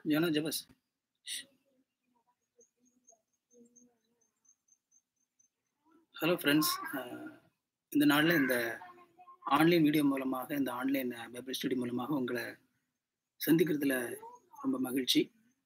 ஜோனா Jabez hello friends இந்த நாளில் இந்த ஆன்லைன் வீடியோ மூலமாக இந்த ஆன்லைன் பைபிள் ஸ்டடி மூலமாக உங்களை சந்திக்கிறதுல ரொம்ப மகிழ்ச்சி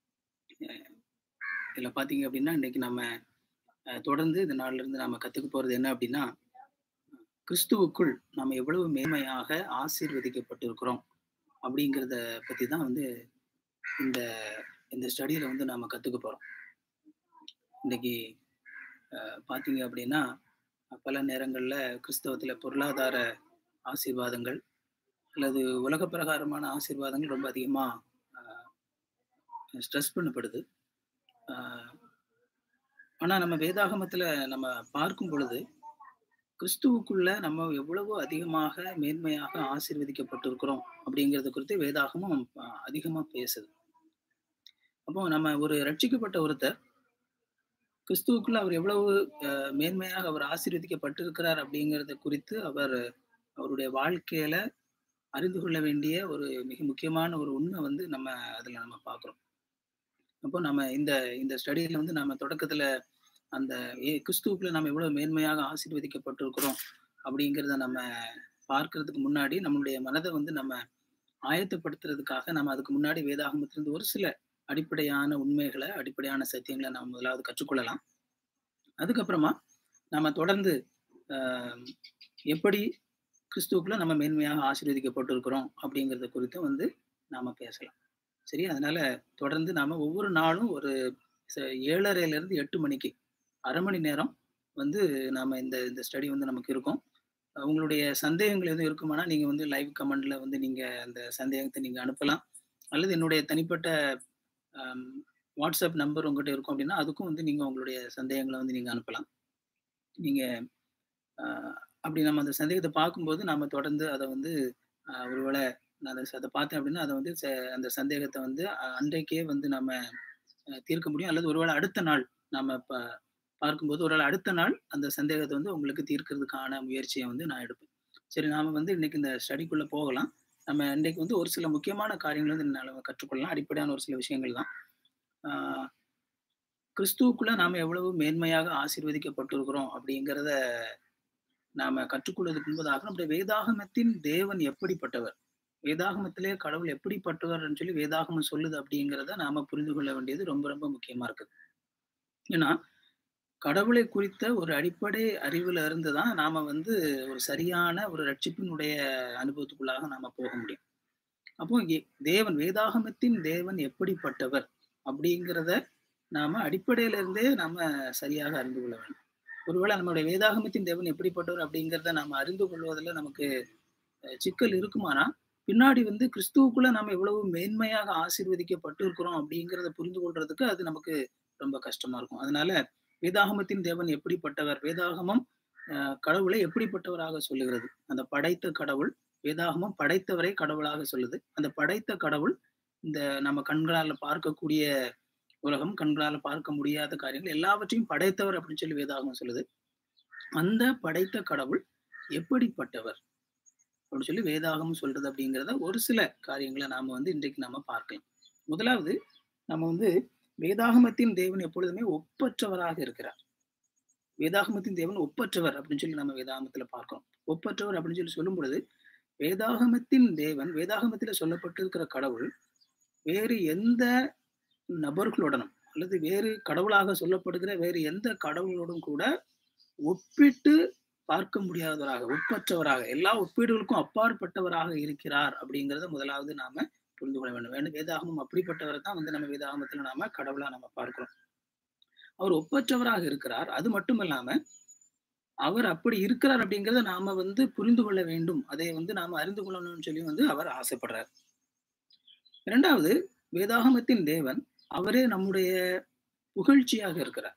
இதில் பார்த்தீங்க அப்படின்னா இன்றைக்கி நம்ம அஹ், தொடர்ந்து இந்த நாள்லேருந்து நம்ம கற்றுக்க போகிறது என்ன அப்படின்னா கிறிஸ்துவுக்குள் நம்ம எவ்வளவு மேன்மையாக ஆசீர்வதிக்கப்பட்டிருக்கிறோம் அப்படிங்கிறத பற்றி தான் வந்து இந்த இந்த ஸ்டடியில் வந்து நாம் கற்றுக்க போகிறோம் இன்னைக்கு அஹ், பார்த்தீங்க அப்படின்னா பல நேரங்களில் கிறிஸ்தவத்தில் பொருளாதார ஆசீர்வாதங்கள் அல்லது உலக பிரகாரமான ஆசீர்வாதங்கள் ரொம்ப அதிகமாக ஸ்ட்ரெஸ் பண்ணப்படுது ஆனால் நம்ம வேதாகமத்தில் நம்ம பார்க்கும் பொழுது கிறிஸ்துவுக்குள்ள நம்ம எவ்வளவு அதிகமாக மேன்மையாக ஆசீர்வதிக்கப்பட்டிருக்கிறோம் அப்படிங்கிறது குறித்து வேதாகமும் அதிகமாக பேசுது அப்போ நம்ம ஒரு ரட்சிக்கப்பட்ட ஒருத்தர் கிறிஸ்துவுக்குள்ள அவர் எவ்வளவு அஹ், மேன்மையாக அவர் ஆசீர்வதிக்கப்பட்டிருக்கிறார் அப்படிங்கிறத குறித்து அவர் அவருடைய வாழ்க்கையில அறிந்து கொள்ள வேண்டிய ஒரு மிக முக்கியமான ஒரு உண்மை வந்து நம்ம அதுல நம்ம பார்க்குறோம் அப்போ நம்ம இந்த இந்த ஸ்டடியில வந்து நம்ம தொடக்கத்துல அந்த ஏ கிறிஸ்துவுக்குள்ள நம்ம எவ்வளவு மேன்மையாக ஆசீர்வதிக்கப்பட்டிருக்கிறோம் அப்படிங்கிறத நம்ம பார்க்கறதுக்கு முன்னாடி நம்மளுடைய மனதை வந்து நம்ம ஆயத்தப்படுத்துறதுக்காக நம்ம அதுக்கு முன்னாடி வேதாகமத்திலிருந்து ஒரு சில அடிப்படையான உண்மைகளை அடிப்படையான சத்தியங்களை நம்ம முதலாவது கற்றுக்கொள்ளலாம் அதுக்கப்புறமா நம்ம தொடர்ந்து ஆஹ், எப்படி கிறிஸ்துவுக்குள்ள நம்ம மேன்மையாக ஆசீர்வதிக்கப்பட்டிருக்கிறோம் அப்படிங்கிறத குறித்து வந்து நாம பேசலாம் சரி அதனால தொடர்ந்து நாம ஒவ்வொரு நாளும் ஒரு ச- ஏழரைல இருந்து எட்டு மணிக்கு அரை மணி நேரம் வந்து நாம இந்த இந்த ஸ்டடி வந்து நமக்கு இருக்கும் அஹ் உங்களுடைய சந்தேகங்கள் எதுவும் இருக்குமானா நீங்க வந்து லைவ் கமெண்ட்ல வந்து நீங்க அந்த சந்தேகத்தை நீங்க அனுப்பலாம் அல்லது என்னுடைய தனிப்பட்ட ஆம், வாட்ஸ்அப் நம்பர் உங்ககிட்ட இருக்கும் அப்படின்னா அதுக்கும் வந்து நீங்க உங்களுடைய சந்தேகங்களை வந்து நீங்க அனுப்பலாம் நீங்க ஆஹ், அப்படி நம்ம அந்த சந்தேகத்தை பார்க்கும்போது நாம தொடர்ந்து அதை வந்து ஆஹ், ஒருவேளை நான் அதை அதை பார்த்தேன் அப்படின்னா அதை வந்து ச- அந்த சந்தேகத்தை வந்து அஹ், அன்றைக்கே வந்து நம்ம அஹ், தீர்க்க முடியும் அல்லது ஒருவேளை அடுத்த நாள் நாம ப பார்க்கும்போது ஒருவேளை அடுத்த நாள் அந்த சந்தேகத்தை வந்து உங்களுக்கு தீர்க்கிறதுக்கான முயற்சியை வந்து நான் எடுப்பேன் சரி நாம வந்து இன்னைக்கு இந்த ஸ்டடிக்குள்ள போகலாம் நம்ம இன்னைக்கு வந்து ஒரு சில முக்கியமான காரியங்கள் வந்து நம்ம கற்றுக்கொள்ளலாம் அடிப்படையான ஒரு சில விஷயங்கள் தான் ஆஹ், கிறிஸ்துவுக்குள்ள நாம எவ்வளவு மேன்மையாக ஆசீர்வதிக்கப்பட்டிருக்கிறோம் அப்படிங்கிறத நாம கற்றுக்கொள்வதற்கு முன்பதாக நம்முடைய வேதாகமத்தின் தேவன் எப்படிப்பட்டவர் வேதாகமத்திலே கடவுள் எப்படிப்பட்டவர்னு சொல்லி வேதாகமம் சொல்லுது அப்படிங்கிறத நாம புரிந்து கொள்ள வேண்டியது ரொம்ப ரொம்ப முக்கியமா இருக்குது ஏன்னா கடவுளை குறித்த ஒரு அடிப்படை அறிவுல இருந்து தான் நாம வந்து ஒரு சரியான ஒரு ரட்சிப்பினுடைய அனுபவத்துக்குள்ளாக நாம போக முடியும் அப்போ இங்கே தேவன் வேதாகமத்தின் தேவன் எப்படிப்பட்டவர் அப்படிங்கிறத நாம அடிப்படையில இருந்தே நாம சரியாக அறிந்து கொள்ள வேண்டும் ஒருவேளை நம்மளுடைய வேதாகமத்தின் தேவன் எப்படிப்பட்டவர் அப்படிங்கிறத நாம அறிந்து கொள்வதில் நமக்கு அஹ், சிக்கல் இருக்குமானா பின்னாடி வந்து கிறிஸ்துவுக்குள்ள நாம எவ்வளவு மேன்மையாக ஆசீர்வதிக்கப்பட்டு இருக்கிறோம் அப்படிங்கிறத புரிந்து கொள்றதுக்கு அது நமக்கு ரொம்ப கஷ்டமா இருக்கும் அதனால வேதாகமத்தின் தேவன் எப்படிப்பட்டவர் வேதாகமம் அஹ், கடவுளை எப்படிப்பட்டவராக சொல்லுகிறது அந்த படைத்த கடவுள் வேதாகமம் படைத்தவரை கடவுளாக சொல்லுது அந்த படைத்த கடவுள் இந்த நம்ம கண்களால பார்க்கக்கூடிய உலகம் கண்களால பார்க்க முடியாத காரியங்கள் எல்லாவற்றையும் படைத்தவர் அப்படின்னு சொல்லி வேதாகமம் சொல்லுது அந்த படைத்த கடவுள் எப்படிப்பட்டவர் அப்படின்னு சொல்லி வேதாகமம் சொல்றது அப்படிங்கிறத ஒரு சில காரியங்களை நாம வந்து இன்றைக்கு நாம பார்க்கலாம் முதலாவது நம்ம வந்து வேதாகமத்தின் தேவன் எப்பொழுதுமே ஒப்பற்றவராக இருக்கிறார் வேதாகமத்தின் தேவன் ஒப்பற்றவர் அப்படின்னு சொல்லி நம்ம வேதாகமத்துல பார்க்கிறோம் ஒப்பற்றவர் அப்படின்னு சொல்லி சொல்லும் பொழுது வேதாகமத்தின் தேவன் வேதாகமத்துல சொல்லப்பட்டிருக்கிற கடவுள் வேறு எந்த நபர்களுடனும் அல்லது வேறு கடவுளாக சொல்லப்படுகிற வேறு எந்த கடவுளோடும் கூட ஒப்பிட்டு பார்க்க முடியாதவராக ஒப்பற்றவராக எல்லா ஒப்பீடுகளுக்கும் அப்பாற்பட்டவராக இருக்கிறார் அப்படிங்கிறத முதலாவது நாம புரிந்து கொள்ள வேண்டும் வேணும் வேதாகமம் அப்படிப்பட்டவரை தான் வந்து நம்ம வேதாகமத்துல நாம கடவுளா நம்ம பார்க்கிறோம் அவர் ஒப்பற்றவராக இருக்கிறார் அது மட்டும் இல்லாம அவர் அப்படி இருக்கிறார் அப்படிங்கிறத நாம வந்து புரிந்து கொள்ள வேண்டும் அதை வந்து நாம அறிந்து கொள்ளணும்னு சொல்லி வந்து அவர் ஆசைப்படுறார் இரண்டாவது வேதாகமத்தின் தேவன் அவரே நம்முடைய புகழ்ச்சியாக இருக்கிறார்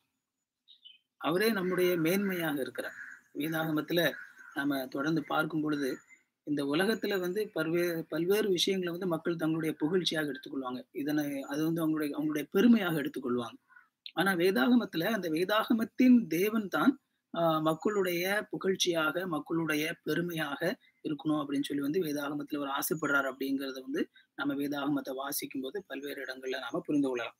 அவரே நம்முடைய மேன்மையாக இருக்கிறார் வேதாகமத்துல நாம தொடர்ந்து பார்க்கும் பொழுது இந்த உலகத்துல வந்து பல்வேறு பல்வேறு விஷயங்களை வந்து மக்கள் தங்களுடைய புகழ்ச்சியாக எடுத்துக்கொள்வாங்க இதனை அது வந்து அவங்களுடைய அவங்களுடைய பெருமையாக எடுத்துக்கொள்வாங்க ஆனா வேதாகமத்துல அந்த வேதாகமத்தின் தேவன் தான் ஆஹ் மக்களுடைய புகழ்ச்சியாக மக்களுடைய பெருமையாக இருக்கணும் அப்படின்னு சொல்லி வந்து வேதாகமத்துல ஒரு ஆசைப்படுறாரு அப்படிங்கறத வந்து நம்ம வேதாகமத்தை வாசிக்கும் போது பல்வேறு இடங்கள்ல நாம புரிந்து கொள்ளலாம்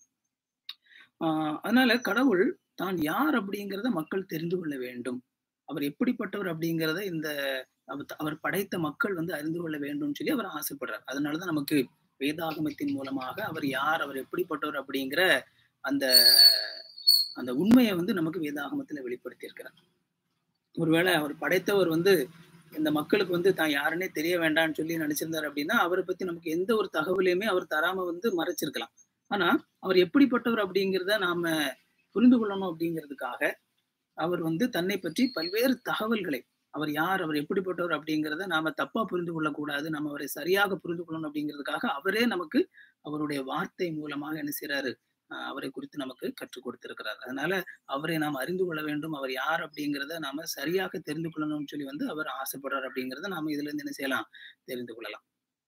ஆஹ் அதனால கடவுள் தான் யார் அப்படிங்கிறத மக்கள் தெரிந்து கொள்ள வேண்டும் அவர் எப்படிப்பட்டவர் அப்படிங்கிறத இந்த அவர் படைத்த மக்கள் வந்து அறிந்து கொள்ள வேண்டும்னு சொல்லி அவர் ஆசைப்படுறார் அதனாலதான் நமக்கு வேதாகமத்தின் மூலமாக அவர் யார் அவர் எப்படிப்பட்டவர் அப்படிங்கிற அந்த அந்த உண்மையை வந்து நமக்கு வேதாகமத்துல வெளிப்படுத்தி இருக்கிறார் ஒருவேளை அவர் படைத்தவர் வந்து இந்த மக்களுக்கு வந்து தான் யாருன்னே தெரிய வேண்டாம்னு சொல்லி நினைச்சிருந்தார் அப்படின்னா அவரை பத்தி நமக்கு எந்த ஒரு தகவலையுமே அவர் தராம வந்து மறைச்சிருக்கலாம் ஆனா அவர் எப்படிப்பட்டவர் அப்படிங்கிறத நாம புரிந்து கொள்ளணும் அப்படிங்கிறதுக்காக அவர் வந்து தன்னை பற்றி பல்வேறு தகவல்களை அவர் யார் அவர் எப்படிப்பட்டவர் அப்படிங்கிறத நாம தப்பா புரிந்து கொள்ளக்கூடாது நம்ம அவரை சரியாக புரிந்து கொள்ளணும் அப்படிங்கிறதுக்காக அவரே நமக்கு அவருடைய வார்த்தை மூலமாக என்ன செய்யறாரு அவரை குறித்து நமக்கு கற்றுக் கொடுத்திருக்கிறார் அதனால அவரை நாம் அறிந்து கொள்ள வேண்டும் அவர் யார் அப்படிங்கிறத நாம சரியாக தெரிந்து கொள்ளணும்னு சொல்லி வந்து அவர் ஆசைப்படுறார் அப்படிங்கிறத நாம இதுல இருந்து என்ன செய்யலாம் தெரிந்து கொள்ளலாம்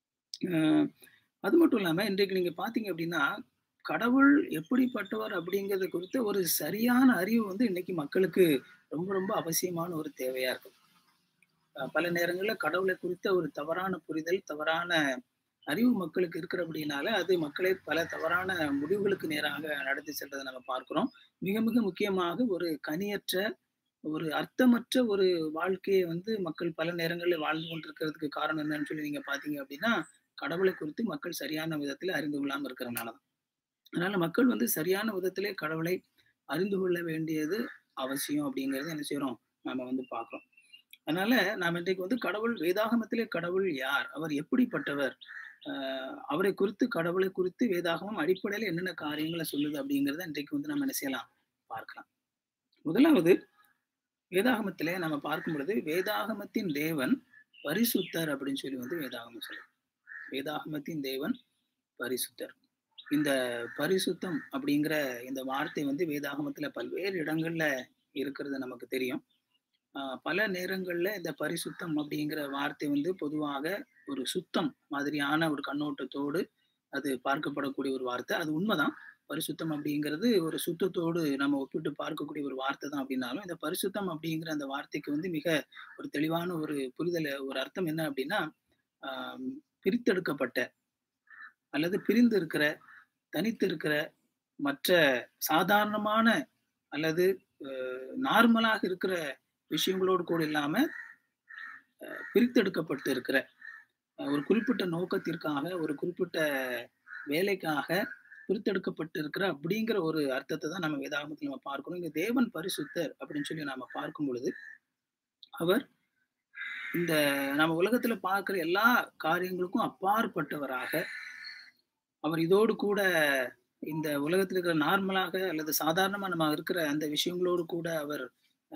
அது மட்டும் இல்லாம இன்றைக்கு நீங்க பாத்தீங்க அப்படின்னா கடவுள் எப்படிப்பட்டவர் அப்படிங்கிறத குறித்த ஒரு சரியான அறிவு வந்து இன்னைக்கு மக்களுக்கு ரொம்ப ரொம்ப அவசியமான ஒரு தேவையா இருக்கு பல நேரங்களில் கடவுளை குறித்த ஒரு தவறான புரிதல் தவறான அறிவு மக்களுக்கு இருக்கிறபடினால அது மக்களை பல தவறான முடிவுகளுக்கு நேராக நடத்தி செல்றதை நம்ம பார்க்கிறோம் மிக மிக முக்கியமாக ஒரு கனியற்ற ஒரு அர்த்தமற்ற ஒரு வாழ்க்கையை வந்து மக்கள் பல நேரங்களில் வாழ்ந்து கொண்டிருக்கிறதுக்கு காரணம் என்னன்னு சொல்லி நீங்க பாத்தீங்க அப்படின்னா கடவுளை குறித்து மக்கள் சரியான விதத்துல அறிந்து கொள்ளாம இருக்கிறனாலதான் அதனால மக்கள் வந்து சரியான விதத்திலே கடவுளை அறிந்து கொள்ள வேண்டியது அவசியம் அப்படிங்கிறது என்ன செய்யறோம் நாம வந்து பார்க்கிறோம் அதனால நாம் இன்றைக்கு வந்து கடவுள் வேதாகமத்திலே கடவுள் யார் அவர் எப்படிப்பட்டவர் ஆஹ் அவரை குறித்து கடவுளை குறித்து வேதாகமம் அடிப்படையில் என்னென்ன காரியங்களை சொல்லுது அப்படிங்கிறத இன்றைக்கு வந்து நம்ம என்ன செய்யலாம் பார்க்கலாம் முதலாவது வேதாகமத்திலே நம்ம பார்க்கும் பொழுது வேதாகமத்தின் தேவன் பரிசுத்தர் அப்படின்னு சொல்லி வந்து வேதாகமம் சொல்லுது வேதாகமத்தின் தேவன் பரிசுத்தர் இந்த பரிசுத்தம் அப்படிங்கிற இந்த வார்த்தை வந்து வேதாகமத்துல பல்வேறு இடங்கள்ல இருக்கிறது நமக்கு தெரியும் பல நேரங்கள்ல இந்த பரிசுத்தம் அப்படிங்கிற வார்த்தை வந்து பொதுவாக ஒரு சுத்தம் மாதிரியான ஒரு கண்ணோட்டத்தோடு அது பார்க்கப்படக்கூடிய ஒரு வார்த்தை அது உண்மைதான் பரிசுத்தம் அப்படிங்கிறது ஒரு சுத்தத்தோடு நம்ம ஒப்பிட்டு பார்க்கக்கூடிய ஒரு வார்த்தை தான் அப்படின்னாலும் இந்த பரிசுத்தம் அப்படிங்கிற அந்த வார்த்தைக்கு வந்து மிக ஒரு தெளிவான ஒரு புரிதல் ஒரு அர்த்தம் என்ன அப்படின்னா ஆஹ் பிரித்தெடுக்கப்பட்ட அல்லது பிரிந்து இருக்கிற தனித்து இருக்கிற மற்ற சாதாரணமான அல்லது நார்மலாக இருக்கிற விஷயங்களோடு கூட இல்லாம பிரித்தெடுக்கப்பட்டு இருக்கிற ஒரு குறிப்பிட்ட நோக்கத்திற்காக ஒரு குறிப்பிட்ட வேலைக்காக பிரித்தெடுக்கப்பட்டு இருக்கிற அப்படிங்கிற ஒரு அர்த்தத்தை தான் நம்ம வேதாகமத்தில் நம்ம பார்க்கணும் இங்க தேவன் பரிசுத்தர் அப்படின்னு சொல்லி நாம பார்க்கும் பொழுது அவர் இந்த நம்ம உலகத்துல பார்க்கிற எல்லா காரியங்களுக்கும் அப்பாற்பட்டவராக அவர் இதோடு கூட இந்த உலகத்தில் இருக்கிற நார்மலாக அல்லது சாதாரணமா நம்ம இருக்கிற அந்த விஷயங்களோடு கூட அவர்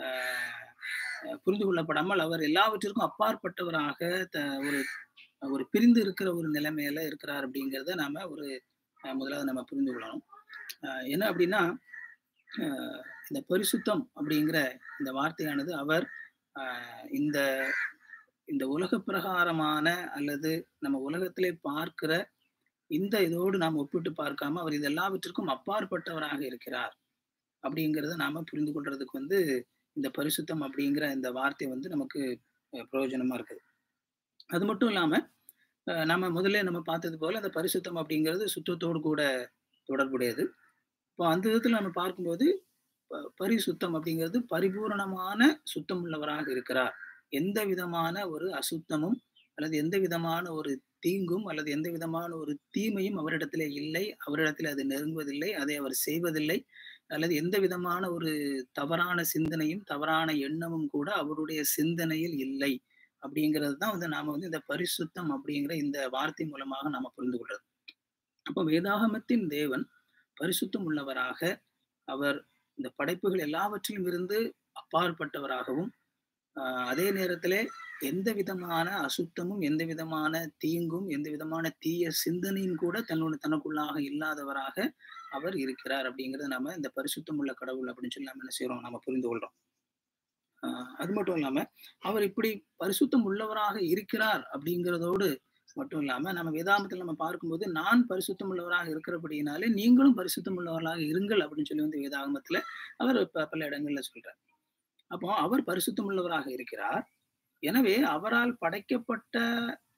புரிந்து கொள்ளப்படாமல் அவர் எல்லாவற்றிற்கும் அப்பாற்பட்டவராக த ஒரு ஒரு பிரிந்து இருக்கிற ஒரு நிலைமையில இருக்கிறார் அப்படிங்கிறத நாம ஒரு முதலாவது நம்ம புரிந்து கொள்ளணும் என்ன அப்படின்னா இந்த பரிசுத்தம் அப்படிங்கிற இந்த வார்த்தையானது அவர் இந்த இந்த உலக பிரகாரமான அல்லது நம்ம உலகத்திலே பார்க்கிற இந்த இதோடு நாம் ஒப்பிட்டு பார்க்காம அவர் இது எல்லாவற்றிற்கும் அப்பாற்பட்டவராக இருக்கிறார் அப்படிங்கிறத நாம புரிந்து கொள்றதுக்கு வந்து இந்த பரிசுத்தம் அப்படிங்கிற இந்த வார்த்தை வந்து நமக்கு பிரயோஜனமா இருக்குது அது மட்டும் இல்லாம நம்ம முதல்ல நம்ம பார்த்தது போல அந்த பரிசுத்தம் அப்படிங்கிறது சுத்தத்தோடு கூட தொடர்புடையது இப்போ அந்த விதத்துல நம்ம பார்க்கும்போது பரிசுத்தம் அப்படிங்கிறது பரிபூரணமான சுத்தம் உள்ளவராக இருக்கிறார் எந்த விதமான ஒரு அசுத்தமும் அல்லது எந்த விதமான ஒரு தீங்கும் அல்லது எந்த விதமான ஒரு தீமையும் அவரிடத்துல இல்லை அவரிடத்துல அது நெருங்குவதில்லை அதை அவர் செய்வதில்லை அல்லது எந்த விதமான ஒரு தவறான சிந்தனையும் தவறான எண்ணமும் கூட அவருடைய சிந்தனையில் இல்லை அப்படிங்கிறது தான் வந்து நாம வந்து இந்த பரிசுத்தம் அப்படிங்கிற இந்த வார்த்தை மூலமாக நாம புரிந்து கொள்றது அப்போ வேதாகமத்தின் தேவன் பரிசுத்தம் உள்ளவராக அவர் இந்த படைப்புகள் எல்லாவற்றிலும் இருந்து அப்பாற்பட்டவராகவும் அதே நேரத்திலே எந்த விதமான அசுத்தமும் எந்த விதமான தீங்கும் எந்த விதமான தீய சிந்தனையும் கூட தன்னோட தனக்குள்ளாக இல்லாதவராக அவர் இருக்கிறார் அப்படிங்கறத நம்ம இந்த பரிசுத்தம் உள்ள கடவுள் அப்படின்னு சொல்லி நம்ம என்ன செய்யறோம் நம்ம புரிந்து கொள்றோம் ஆஹ் அது மட்டும் இல்லாம அவர் இப்படி பரிசுத்தம் உள்ளவராக இருக்கிறார் அப்படிங்கிறதோடு மட்டும் இல்லாம நம்ம வேதாமத்தில் நம்ம பார்க்கும்போது நான் பரிசுத்தம் உள்ளவராக இருக்கிறபடினாலே நீங்களும் பரிசுத்தம் உள்ளவர்களாக இருங்கள் அப்படின்னு சொல்லி வந்து வேதாகமத்துல அவர் பல இடங்கள்ல சொல்றார் அப்போ அவர் பரிசுத்தம் உள்ளவராக இருக்கிறார் எனவே அவரால் படைக்கப்பட்ட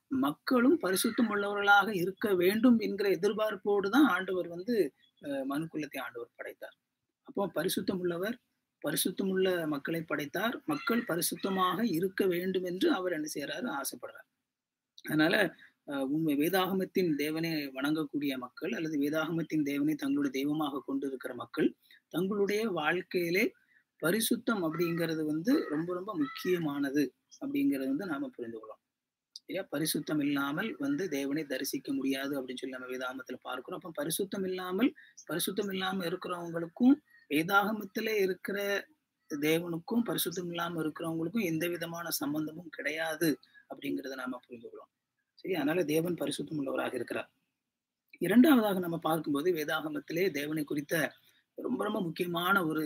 மக்களும் பரிசுத்தம் உள்ளவர்களாக இருக்க வேண்டும் என்கிற எதிர்பார்ப்போடு தான் ஆண்டவர் வந்து மனுக்குலத்தை ஆண்டவர் படைத்தார் அப்போ பரிசுத்தம் உள்ளவர் பரிசுத்தமுள்ள மக்களை படைத்தார் மக்கள் பரிசுத்தமாக இருக்க வேண்டும் என்று அவர் என்ன செய்யறாரு ஆசைப்படுறார் அதனால உண்மை வேதாகமத்தின் தேவனை வணங்கக்கூடிய மக்கள் அல்லது வேதாகமத்தின் தேவனை தங்களுடைய தெய்வமாக கொண்டு இருக்கிற மக்கள் தங்களுடைய வாழ்க்கையிலே பரிசுத்தம் அப்படிங்கிறது வந்து ரொம்ப ரொம்ப முக்கியமானது அப்படிங்கிறது வந்து நாம புரிந்து கொள்ளலாம் இல்லையா பரிசுத்தம் இல்லாமல் வந்து தேவனை தரிசிக்க முடியாது அப்படின்னு சொல்லி நம்ம வேதாகமத்துல பார்க்கிறோம் அப்ப பரிசுத்தம் இல்லாமல் பரிசுத்தம் இல்லாம இருக்கிறவங்களுக்கும் வேதாகமத்திலே இருக்கிற தேவனுக்கும் பரிசுத்தம் இல்லாம இருக்கிறவங்களுக்கும் எந்த விதமான சம்பந்தமும் கிடையாது அப்படிங்கிறத நாம புரிந்து கொள்ளலாம் சரி அதனால தேவன் பரிசுத்தம் உள்ளவராக இருக்கிறார் இரண்டாவதாக நம்ம பார்க்கும்போது வேதாகமத்திலே தேவனை குறித்த ரொம்ப ரொம்ப முக்கியமான ஒரு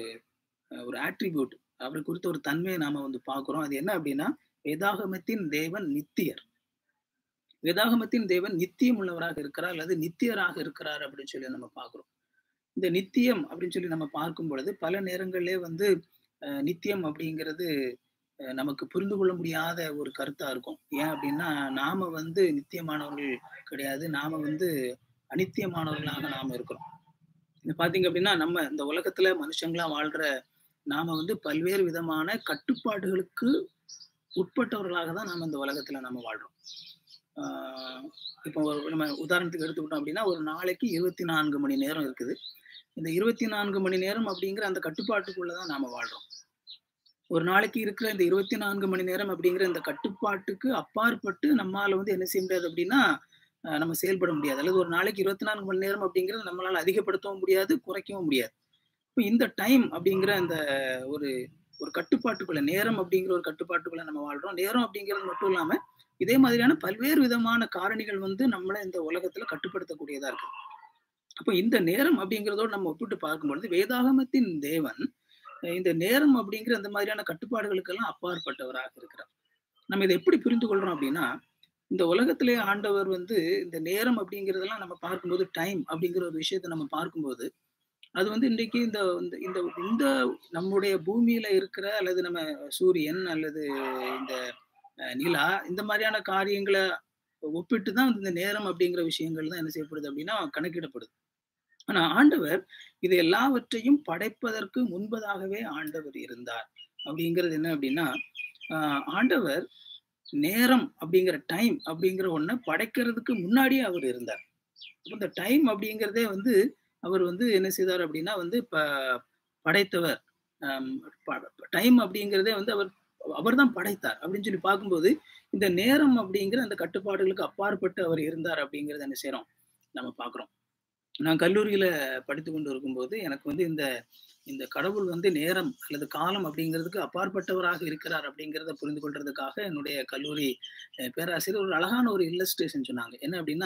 ஒரு ஆட்ரிபியூட் அவரை குறித்த ஒரு தன்மையை நாம வந்து பார்க்கிறோம் அது என்ன அப்படின்னா வேதாகமத்தின் தேவன் நித்தியர் வேதாகமத்தின் தேவன் நித்தியம் உள்ளவராக இருக்கிறார் அல்லது நித்தியராக இருக்கிறார் அப்படின்னு சொல்லி நம்ம பார்க்கிறோம் இந்த நித்தியம் அப்படின்னு சொல்லி நம்ம பார்க்கும் பொழுது பல நேரங்களிலே வந்து நித்தியம் அப்படிங்கிறது நமக்கு புரிந்து கொள்ள முடியாத ஒரு கருத்தா இருக்கும் ஏன் அப்படின்னா நாம வந்து நித்தியமானவர்கள் கிடையாது நாம வந்து அனித்தியமானவர்களாக நாம இருக்கிறோம் பாத்தீங்க அப்படின்னா நம்ம இந்த உலகத்துல மனுஷங்களா வாழ்ற நாம வந்து பல்வேறு விதமான கட்டுப்பாடுகளுக்கு உட்பட்டவர்களாக தான் நாம இந்த உலகத்துல நம்ம வாழ்றோம் ஆஹ் இப்போ நம்ம உதாரணத்துக்கு எடுத்துக்கிட்டோம் அப்படின்னா ஒரு நாளைக்கு இருபத்தி நான்கு மணி நேரம் இருக்குது இந்த இருபத்தி நான்கு மணி நேரம் அப்படிங்கிற அந்த கட்டுப்பாட்டுக்குள்ளதான் நாம வாழ்றோம் ஒரு நாளைக்கு இருக்கிற இந்த இருபத்தி நான்கு மணி நேரம் அப்படிங்கிற இந்த கட்டுப்பாட்டுக்கு அப்பாற்பட்டு நம்மால வந்து என்ன செய்ய முடியாது அப்படின்னா நம்ம செயல்பட முடியாது அல்லது ஒரு நாளைக்கு இருபத்தி நான்கு மணி நேரம் அப்படிங்கிறது நம்மளால அதிகப்படுத்தவும் முடியாது குறைக்கவும் முடியாது இப்போ இந்த டைம் அப்படிங்கிற அந்த ஒரு ஒரு கட்டுப்பாட்டுக்குள்ள நேரம் அப்படிங்கிற ஒரு கட்டுப்பாட்டுக்குள்ள நம்ம வாழ்றோம் நேரம் அப்படிங்கிறது மட்டும் இல்லாம இதே மாதிரியான பல்வேறு விதமான காரணிகள் வந்து நம்மள இந்த உலகத்துல கட்டுப்படுத்தக்கூடியதா இருக்கு அப்போ இந்த நேரம் அப்படிங்கிறதோடு நம்ம ஒப்பிட்டு பார்க்கும்பொழுது வேதாகமத்தின் தேவன் இந்த நேரம் அப்படிங்கிற அந்த மாதிரியான கட்டுப்பாடுகளுக்கெல்லாம் அப்பாற்பட்டவராக இருக்கிறார் நம்ம இதை எப்படி புரிந்து கொள்றோம் அப்படின்னா இந்த உலகத்திலே ஆண்டவர் வந்து இந்த நேரம் அப்படிங்கிறதெல்லாம் நம்ம பார்க்கும்போது டைம் அப்படிங்கிற ஒரு விஷயத்த நம்ம பார்க்கும்போது அது வந்து இன்றைக்கு இந்த இந்த இந்த நம்முடைய பூமியில இருக்கிற அல்லது நம்ம சூரியன் அல்லது இந்த நிலா இந்த மாதிரியான காரியங்களை ஒப்பிட்டு தான் இந்த நேரம் அப்படிங்கிற விஷயங்கள் தான் என்ன செய்யப்படுது அப்படின்னா கணக்கிடப்படுது ஆனா ஆண்டவர் இது எல்லாவற்றையும் படைப்பதற்கு முன்பதாகவே ஆண்டவர் இருந்தார் அப்படிங்கிறது என்ன அப்படின்னா ஆண்டவர் நேரம் அப்படிங்கிற டைம் அப்படிங்கிற ஒண்ண படைக்கிறதுக்கு முன்னாடியே அவர் இருந்தார் இந்த டைம் அப்படிங்கிறதே வந்து அவர் வந்து என்ன செய்தார் அப்படின்னா வந்து இப்ப படைத்தவர் டைம் அப்படிங்கிறதே வந்து அவர் அவர் தான் படைத்தார் அப்படின்னு சொல்லி பார்க்கும்போது இந்த நேரம் அப்படிங்கிற அந்த கட்டுப்பாடுகளுக்கு அப்பாற்பட்டு அவர் இருந்தார் அப்படிங்கிறத என்ன செய்யறோம் நம்ம பார்க்குறோம் நான் கல்லூரியில படித்து கொண்டு இருக்கும்போது எனக்கு வந்து இந்த இந்த கடவுள் வந்து நேரம் அல்லது காலம் அப்படிங்கிறதுக்கு அப்பாற்பட்டவராக இருக்கிறார் அப்படிங்கிறத புரிந்து கொள்றதுக்காக என்னுடைய கல்லூரி பேராசிரியர் ஒரு அழகான ஒரு இல்லஸ்ட்ரேஷன் சொன்னாங்க என்ன அப்படின்னா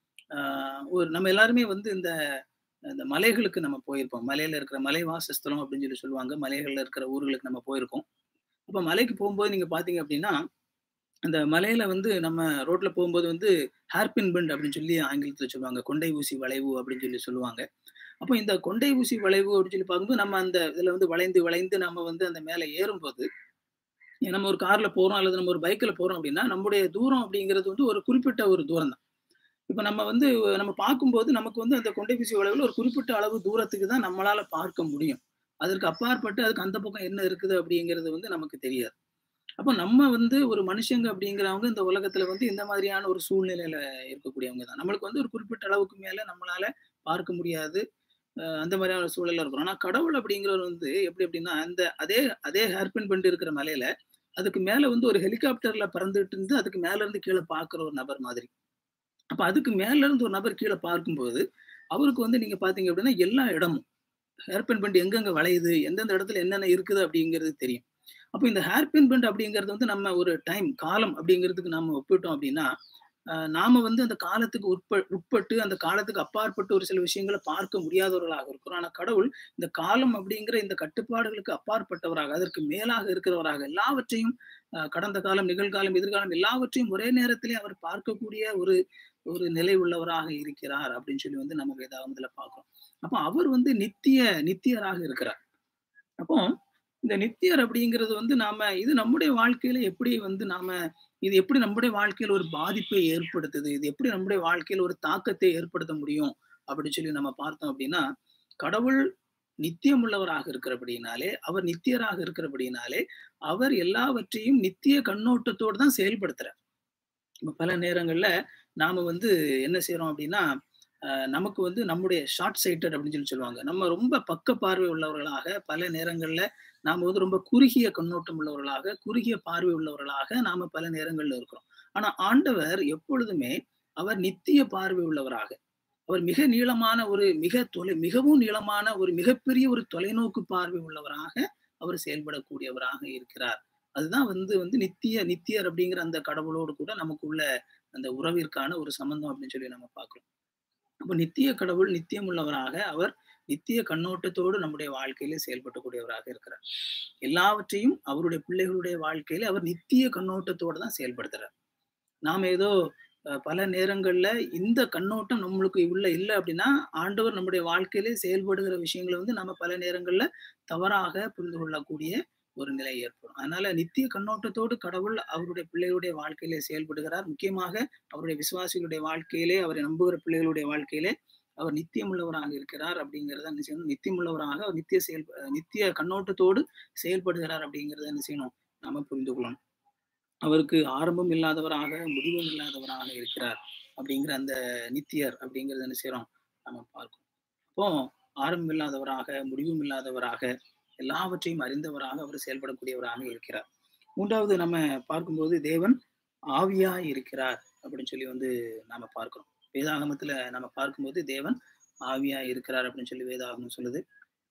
ஒரு நம்ம எல்லாருமே வந்து இந்த இந்த மலைகளுக்கு நம்ம போயிருப்போம் மலையில இருக்கிற மலை வாசஸ்தலம் அப்படின்னு சொல்லி சொல்லுவாங்க மலைகள்ல இருக்கிற ஊர்களுக்கு நம்ம போயிருக்கோம் அப்ப மலைக்கு போகும்போது நீங்க பாத்தீங்க அப்படின்னா அந்த மலையில வந்து நம்ம ரோட்ல போகும்போது வந்து ஹேர்பின் பெண்ட் அப்படின்னு சொல்லி ஆங்கிலத்துல சொல்லுவாங்க கொண்டை ஊசி வளைவு அப்படின்னு சொல்லி சொல்லுவாங்க அப்போ இந்த கொண்டை ஊசி வளைவு அப்படின்னு சொல்லி பார்க்கும்போது நம்ம அந்த இதுல வந்து வளைந்து வளைந்து நம்ம வந்து அந்த மேல ஏறும்போது நம்ம ஒரு கார்ல போறோம் அல்லது நம்ம ஒரு பைக்ல போறோம் அப்படின்னா நம்முடைய தூரம் அப்படிங்கிறது வந்து ஒரு குறிப்பிட்ட ஒரு தூரம் தான் இப்போ நம்ம வந்து நம்ம பார்க்கும்போது நமக்கு வந்து அந்த கொண்டை ஊசி வளைவில் ஒரு குறிப்பிட்ட அளவு தூரத்துக்கு தான் நம்மளால பார்க்க முடியும் அதற்கு அப்பாற்பட்டு அதுக்கு அந்த பக்கம் என்ன இருக்குது அப்படிங்கிறது வந்து நமக்கு தெரியாது அப்போ நம்ம வந்து ஒரு மனுஷங்க அப்படிங்கிறவங்க இந்த உலகத்துல வந்து இந்த மாதிரியான ஒரு சூழ்நிலையில இருக்கக்கூடியவங்க தான் நம்மளுக்கு வந்து ஒரு குறிப்பிட்ட அளவுக்கு மேல நம்மளால பார்க்க முடியாது அந்த மாதிரியான ஒரு சூழல்ல இருக்கிறோம் ஆனா கடவுள் அப்படிங்கிறவர் வந்து எப்படி அப்படின்னா அந்த அதே அதே ஹேர்பின் பண்ணிட்டு இருக்கிற மலையில அதுக்கு மேல வந்து ஒரு ஹெலிகாப்டர்ல பறந்துட்டு இருந்து அதுக்கு மேல இருந்து கீழே பாக்குற ஒரு நபர் மாதிரி அப்ப அதுக்கு மேல இருந்து ஒரு நபர் கீழே பார்க்கும்போது அவருக்கு வந்து நீங்க பாத்தீங்க அப்படின்னா எல்லா இடமும் ஹேர்பின் பெண்ட் எங்கெங்க வளையுது எந்தெந்த இடத்துல என்னென்ன இருக்குது அப்படிங்கிறது தெரியும் அப்போ இந்த ஹேர்பின் பெண்ட் அப்படிங்கிறது வந்து நம்ம ஒரு டைம் காலம் அப்படிங்கிறதுக்கு நம்ம ஒப்பிட்டோம் அப்படின்னா நாம வந்து அந்த காலத்துக்கு உட்ப உட்பட்டு அந்த காலத்துக்கு அப்பாற்பட்டு ஒரு சில விஷயங்களை பார்க்க முடியாதவர்களாக இருக்கிறோம் ஆனா கடவுள் இந்த காலம் அப்படிங்கிற இந்த கட்டுப்பாடுகளுக்கு அப்பாற்பட்டவராக அதற்கு மேலாக இருக்கிறவராக எல்லாவற்றையும் கடந்த காலம் நிகழ்காலம் எதிர்காலம் எல்லாவற்றையும் ஒரே நேரத்திலே அவர் பார்க்கக்கூடிய ஒரு ஒரு நிலை உள்ளவராக இருக்கிறார் அப்படின்னு சொல்லி வந்து நம்ம வேதாகமத்துல பார்க்கிறோம் அப்போ அவர் வந்து நித்திய நித்தியராக இருக்கிறார் அப்போ இந்த நித்தியர் அப்படிங்கிறது வந்து நாம இது நம்முடைய வாழ்க்கையில எப்படி வந்து நாம இது எப்படி நம்முடைய வாழ்க்கையில ஒரு பாதிப்பை ஏற்படுத்துது இது எப்படி நம்முடைய வாழ்க்கையில ஒரு தாக்கத்தை ஏற்படுத்த முடியும் அப்படின்னு சொல்லி நம்ம பார்த்தோம் அப்படின்னா கடவுள் நித்தியம் உள்ளவராக இருக்கிறபடினாலே அவர் நித்தியராக இருக்கிறபடினாலே அவர் எல்லாவற்றையும் நித்திய கண்ணோட்டத்தோடு தான் செயல்படுத்துறார் பல நேரங்கள்ல நாம வந்து என்ன செய்யறோம் அப்படின்னா நமக்கு வந்து நம்முடைய ஷார்ட் சைட்டட் அப்படின்னு சொல்லி சொல்லுவாங்க நம்ம ரொம்ப பக்க பார்வை உள்ளவர்களாக பல நேரங்கள்ல நாம வந்து ரொம்ப குறுகிய கண்ணோட்டம் உள்ளவர்களாக குறுகிய பார்வை உள்ளவர்களாக நாம பல நேரங்கள்ல இருக்கிறோம் ஆனா ஆண்டவர் எப்பொழுதுமே அவர் நித்திய பார்வை உள்ளவராக அவர் மிக நீளமான ஒரு மிக தொலை மிகவும் நீளமான ஒரு மிகப்பெரிய ஒரு தொலைநோக்கு பார்வை உள்ளவராக அவர் செயல்படக்கூடியவராக இருக்கிறார் அதுதான் வந்து வந்து நித்திய நித்தியர் அப்படிங்கிற அந்த கடவுளோடு கூட நமக்குள்ள அந்த உறவிற்கான ஒரு சம்பந்தம் அப்படின்னு சொல்லி நம்ம பார்க்கிறோம் அப்போ நித்திய கடவுள் நித்தியம் உள்ளவராக அவர் நித்திய கண்ணோட்டத்தோடு நம்முடைய வாழ்க்கையில செயல்படக்கூடியவராக இருக்கிறார் எல்லாவற்றையும் அவருடைய பிள்ளைகளுடைய வாழ்க்கையில அவர் நித்திய கண்ணோட்டத்தோடு தான் செயல்படுத்துறார் நாம் ஏதோ பல நேரங்கள்ல இந்த கண்ணோட்டம் நம்மளுக்கு உள்ள இல்லை அப்படின்னா ஆண்டவர் நம்முடைய வாழ்க்கையிலே செயல்படுகிற விஷயங்களை வந்து நம்ம பல நேரங்கள்ல தவறாக புரிந்து கொள்ளக்கூடிய ஒரு நிலை ஏற்படும் அதனால நித்திய கண்ணோட்டத்தோடு கடவுள் அவருடைய பிள்ளைகளுடைய வாழ்க்கையிலே செயல்படுகிறார் முக்கியமாக அவருடைய விசுவாசிகளுடைய வாழ்க்கையிலே அவரை நம்புகிற பிள்ளைகளுடைய வாழ்க்கையிலே அவர் நித்தியம் உள்ளவராக இருக்கிறார் அப்படிங்கிறத என்ன செய்யணும் நித்தியம் உள்ளவராக அவர் நித்திய செயல் நித்திய கண்ணோட்டத்தோடு செயல்படுகிறார் அப்படிங்கிறத என்ன செய்யணும் நாம புரிந்து கொள்ளணும் அவருக்கு ஆரம்பம் இல்லாதவராக முடிவும் இல்லாதவராக இருக்கிறார் அப்படிங்கிற அந்த நித்தியர் அப்படிங்கிறத என்ன செய்யறோம் நம்ம பார்க்கணும் அப்போ ஆரம்பம் இல்லாதவராக முடிவும் இல்லாதவராக எல்லாவற்றையும் அறிந்தவராக அவர் செயல்படக்கூடியவராக இருக்கிறார் மூன்றாவது நம்ம பார்க்கும்போது தேவன் ஆவியா இருக்கிறார் அப்படின்னு சொல்லி வந்து நாம பார்க்கிறோம் வேதாகமத்துல நம்ம பார்க்கும்போது தேவன் ஆவியா இருக்கிறார் அப்படின்னு சொல்லி வேதாகமம் சொல்லுது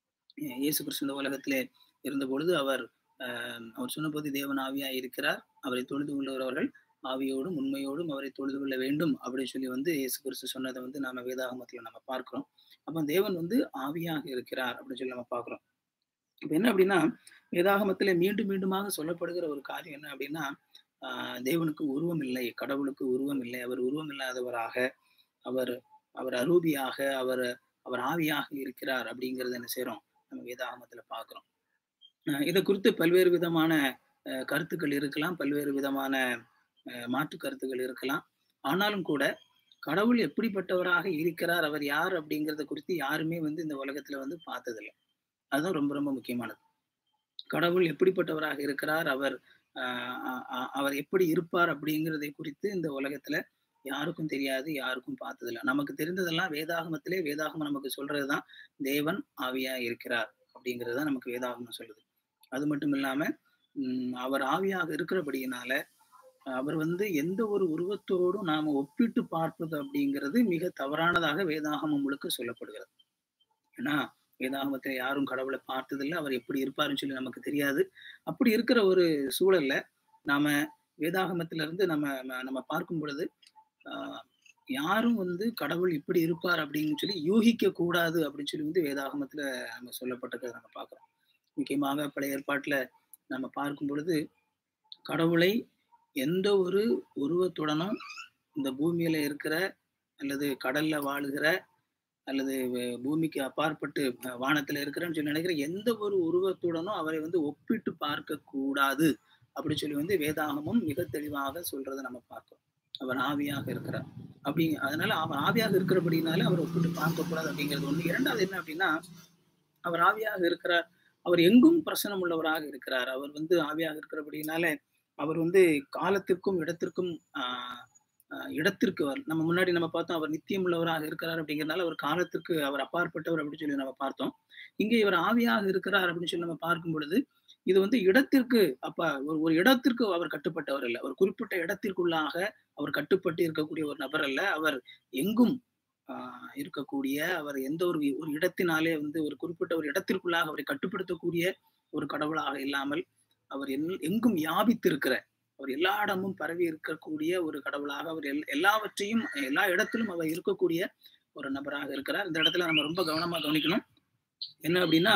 இயேசு கிறிஸ்து இந்த உலகத்திலே இருந்த பொழுது அவர் அவர் சொன்னபோது தேவன் ஆவியா இருக்கிறார் அவரை தொழுது கொள்ளுகிறவர்கள் ஆவியோடும் உண்மையோடும் அவரை தொழுது கொள்ள வேண்டும் அப்படின்னு சொல்லி வந்து இயேசு கிறிஸ்து சொன்னதை வந்து நாம வேதாகமத்துல நம்ம பார்க்கிறோம் அப்போ தேவன் வந்து ஆவியாக இருக்கிறார் அப்படின்னு சொல்லி நம்ம பார்க்கிறோம் இப்ப என்ன அப்படின்னா வேதாகமத்துல மீண்டும் மீண்டுமாக சொல்லப்படுகிற ஒரு காரியம் என்ன அப்படின்னா ஆஹ் தேவனுக்கு உருவம் இல்லை கடவுளுக்கு உருவம் இல்லை அவர் உருவம் இல்லாதவராக அவர் அவர் அரூபியாக அவர் அவர் ஆவியாக இருக்கிறார் அப்படிங்கறத என்ன செய்யறோம் நம்ம வேதாகமத்துல பாக்குறோம் இதை குறித்து பல்வேறு விதமான கருத்துக்கள் இருக்கலாம் பல்வேறு விதமான மாற்று கருத்துக்கள் இருக்கலாம் ஆனாலும் கூட கடவுள் எப்படிப்பட்டவராக இருக்கிறார் அவர் யார் அப்படிங்கிறத குறித்து யாருமே வந்து இந்த உலகத்துல வந்து பார்த்ததில்லை அதுதான் ரொம்ப ரொம்ப முக்கியமானது கடவுள் எப்படிப்பட்டவராக இருக்கிறார் அவர் அவர் எப்படி இருப்பார் அப்படிங்கிறதை குறித்து இந்த உலகத்துல யாருக்கும் தெரியாது யாருக்கும் பார்த்ததில்லை நமக்கு தெரிந்ததெல்லாம் வேதாகமத்திலே வேதாகமம் நமக்கு சொல்றதுதான் தேவன் ஆவியா இருக்கிறார் அப்படிங்கிறது தான் நமக்கு வேதாகமம் சொல்லுது அது மட்டும் இல்லாம உம் அவர் ஆவியாக இருக்கிறபடியினால அவர் வந்து எந்த ஒரு உருவத்தோடும் நாம ஒப்பிட்டு பார்ப்பது அப்படிங்கிறது மிக தவறானதாக வேதாகமம் முழுக்க சொல்லப்படுகிறது ஏன்னா வேதாகமத்தை யாரும் கடவுளை பார்த்ததில்லை அவர் எப்படி இருப்பாருன்னு சொல்லி நமக்கு தெரியாது அப்படி இருக்கிற ஒரு சூழல்ல நாம வேதாகமத்தில இருந்து நம்ம நம்ம பார்க்கும் பொழுது ஆஹ் யாரும் வந்து கடவுள் இப்படி இருப்பார் அப்படின்னு சொல்லி யூகிக்க கூடாது அப்படின்னு சொல்லி வந்து வேதாகமத்துல நம்ம சொல்லப்பட்டதை நம்ம பார்க்கிறோம் முக்கியமாக பழைய ஏற்பாட்டுல நம்ம பார்க்கும் பொழுது கடவுளை எந்த ஒரு உருவத்துடனும் இந்த பூமியில இருக்கிற அல்லது கடல்ல வாழுகிற அல்லது பூமிக்கு அப்பாற்பட்டு வானத்துல இருக்கிறேன்னு சொல்லி நினைக்கிற எந்த ஒரு உருவத்துடனும் அவரை வந்து ஒப்பிட்டு பார்க்க கூடாது அப்படி சொல்லி வந்து வேதாகமும் மிக தெளிவாக சொல்றதை நம்ம பார்க்கிறோம் அவர் ஆவியாக இருக்கிறார் அப்படி அதனால அவர் ஆவியாக இருக்கிறபடினால அவர் ஒப்பிட்டு பார்க்க கூடாது அப்படிங்கிறது ஒண்ணு இரண்டாவது என்ன அப்படின்னா அவர் ஆவியாக இருக்கிறார் அவர் எங்கும் பிரசனம் உள்ளவராக இருக்கிறார் அவர் வந்து ஆவியாக இருக்கிறபடினால அவர் வந்து காலத்திற்கும் இடத்திற்கும் ஆஹ் இடத்திற்கு நம்ம முன்னாடி நம்ம பார்த்தோம் அவர் நித்தியம் உள்ளவராக இருக்கிறார் அப்படிங்கிறதுனால அவர் காலத்திற்கு அவர் அப்பாற்பட்டவர் அப்படின்னு சொல்லி நம்ம பார்த்தோம் இங்கே இவர் ஆவியாக இருக்கிறார் அப்படின்னு சொல்லி நம்ம பார்க்கும் பொழுது இது வந்து இடத்திற்கு அப்ப ஒரு ஒரு இடத்திற்கு அவர் கட்டுப்பட்டவர் அல்ல ஒரு குறிப்பிட்ட இடத்திற்குள்ளாக அவர் கட்டுப்பட்டு இருக்கக்கூடிய ஒரு நபர் அல்ல அவர் எங்கும் ஆஹ் இருக்கக்கூடிய அவர் எந்த ஒரு ஒரு இடத்தினாலே வந்து ஒரு குறிப்பிட்ட ஒரு இடத்திற்குள்ளாக அவரை கட்டுப்படுத்தக்கூடிய ஒரு கடவுளாக இல்லாமல் அவர் எங்கும் வியாபித்திருக்கிற அவர் எல்லா இடமும் பரவி இருக்கக்கூடிய ஒரு கடவுளாக அவர் எல் எல்லாவற்றையும் எல்லா இடத்திலும் அவர் இருக்கக்கூடிய ஒரு நபராக இருக்கிறார் இந்த இடத்துல நம்ம ரொம்ப கவனமா கவனிக்கணும் என்ன அப்படின்னா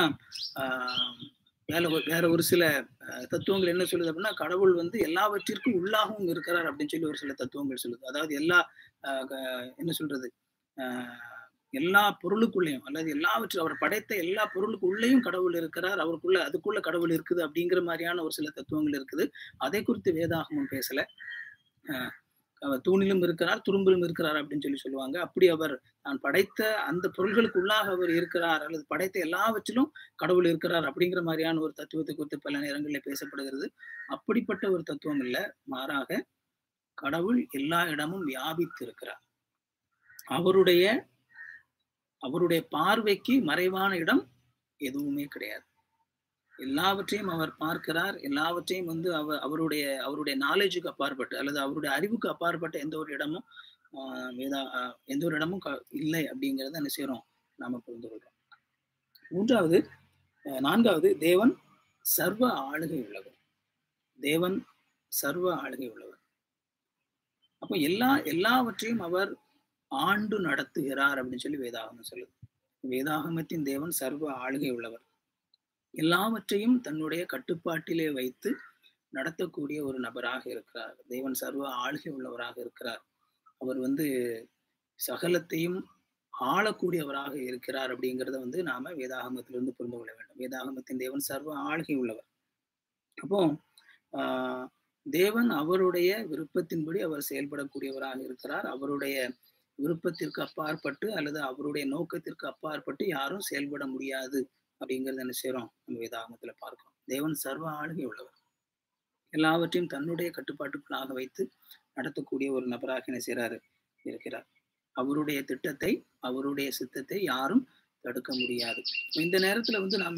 ஆஹ் வேற வேற ஒரு சில தத்துவங்கள் என்ன சொல்லுது அப்படின்னா கடவுள் வந்து எல்லாவற்றிற்கும் உள்ளாகவும் இருக்கிறார் அப்படின்னு சொல்லி ஒரு சில தத்துவங்கள் சொல்லுது அதாவது எல்லா என்ன சொல்றது எல்லா பொருளுக்குள்ளேயும் அல்லது எல்லாவற்றும் அவர் படைத்த எல்லா பொருளுக்குள்ளேயும் கடவுள் இருக்கிறார் அவருக்குள்ள அதுக்குள்ள கடவுள் இருக்குது அப்படிங்கிற மாதிரியான ஒரு சில தத்துவங்கள் இருக்குது அதை குறித்து வேதாகமும் பேசல அவர் தூணிலும் இருக்கிறார் துரும்பிலும் இருக்கிறார் அப்படின்னு சொல்லி சொல்லுவாங்க அப்படி அவர் நான் படைத்த அந்த பொருள்களுக்குள்ளாக அவர் இருக்கிறார் அல்லது படைத்த எல்லாவற்றிலும் கடவுள் இருக்கிறார் அப்படிங்கிற மாதிரியான ஒரு தத்துவத்தை குறித்து பல நேரங்களில் பேசப்படுகிறது அப்படிப்பட்ட ஒரு தத்துவம் இல்லை மாறாக கடவுள் எல்லா இடமும் வியாபித்து இருக்கிறார் அவருடைய அவருடைய பார்வைக்கு மறைவான இடம் எதுவுமே கிடையாது எல்லாவற்றையும் அவர் பார்க்கிறார் எல்லாவற்றையும் வந்து அவர் அவருடைய அவருடைய நாலேஜுக்கு அப்பாற்பட்டு அல்லது அவருடைய அறிவுக்கு அப்பாற்பட்ட எந்த ஒரு இடமும் வேதா எந்த ஒரு இடமும் இல்லை அப்படிங்கிறத என்ன செய்யறோம் நாம புரிந்து கொள்றோம் மூன்றாவது நான்காவது தேவன் சர்வ ஆளுகை உள்ளவர் தேவன் சர்வ ஆளுகை உள்ளவர் அப்போ எல்லா எல்லாவற்றையும் அவர் ஆண்டு நடத்துகிறார் அப்படின்னு சொல்லி வேதாகமம் சொல்லுது வேதாகமத்தின் தேவன் சர்வ ஆளுகை உள்ளவர் எல்லாவற்றையும் தன்னுடைய கட்டுப்பாட்டிலே வைத்து நடத்தக்கூடிய ஒரு நபராக இருக்கிறார் தேவன் சர்வ ஆளுகை உள்ளவராக இருக்கிறார் அவர் வந்து சகலத்தையும் ஆளக்கூடியவராக இருக்கிறார் அப்படிங்கிறத வந்து நாம வேதாகமத்திலிருந்து புரிந்து கொள்ள வேண்டும் வேதாகமத்தின் தேவன் சர்வ ஆளுகை உள்ளவர் அப்போ ஆஹ் தேவன் அவருடைய விருப்பத்தின்படி அவர் செயல்படக்கூடியவராக இருக்கிறார் அவருடைய விருப்பத்திற்கு அப்பாற்பட்டு அல்லது அவருடைய நோக்கத்திற்கு அப்பாற்பட்டு யாரும் செயல்பட முடியாது அப்படிங்கிறத என்ன செய்யறோம் நம்ம வேதாகமத்துல பார்க்கிறோம் தேவன் சர்வ ஆளுகை உள்ளவர் எல்லாவற்றையும் தன்னுடைய கட்டுப்பாட்டுக்குள்ளாக வைத்து நடத்தக்கூடிய ஒரு நபராக என்ன செய்யறாரு இருக்கிறார் அவருடைய திட்டத்தை அவருடைய சித்தத்தை யாரும் தடுக்க முடியாது இந்த நேரத்துல வந்து நம்ம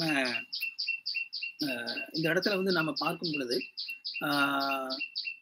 இந்த இடத்துல வந்து நம்ம பார்க்கும் பொழுது ஆஹ்